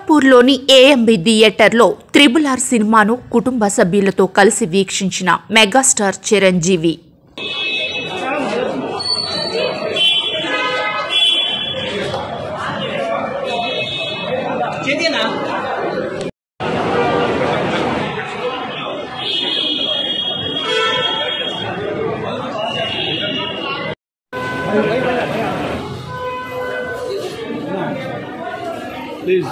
కొల్లాపూర్లోని AMB థియేటర్లో triple R సినిమాను కుటుంబ సభ్యులతో కలిసి వీక్షించిన మెగాస్టార్ చిరంజీవి చేతినా ప్లీజ్